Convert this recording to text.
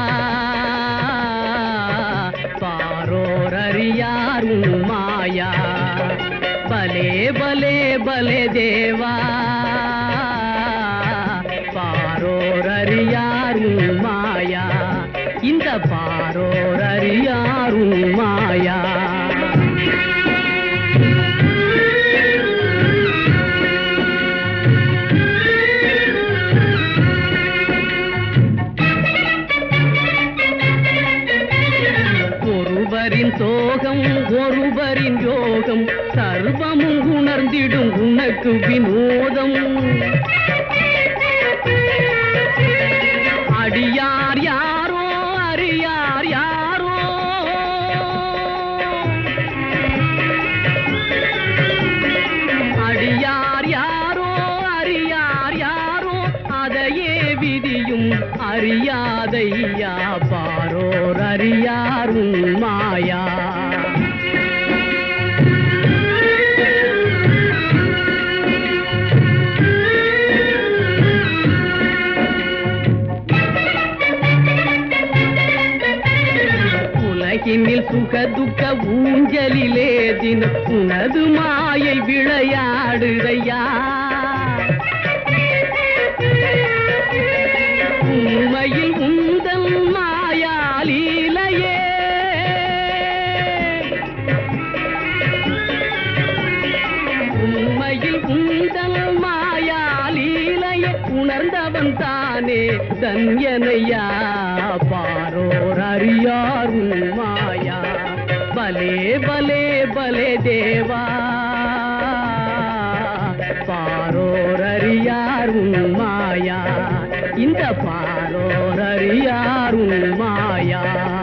பாரோர் அறியார் உன் மாயா பலே பலே பலே தேவா பாரோர் அறியார் உன் மாயா இந்த பாரோர் அறியார் உன் மாயா ஒருவரின் சோகம் ஒருவரின் யோகம் சர்வமும் உணர்ந்திடும் உனக்கு வினோதம் அடியார் யாரோ அறியார் யாரோ அடியார் யாரோ அறியார் யாரோ அதையே விதியும் அறியாதையா பாரோர் அறியார் உன் மாயா உலகினில் சுக துக்க ஊஞ்சலிலே தினம் உனது மாயை விளையாடுதையா உண்மையில் உந்தன் மாயாலீலையே உண்மையில் உந்தன் மாயாலீலையே உணர்ந்தவன் தானே தன்யனையா பாரோர் அறியார் உன் மாயா பலே பலே பலே தேவா பாரோர் அறியார் உன் மாயா இந்த பாரோர் அறியார் உன் மாயா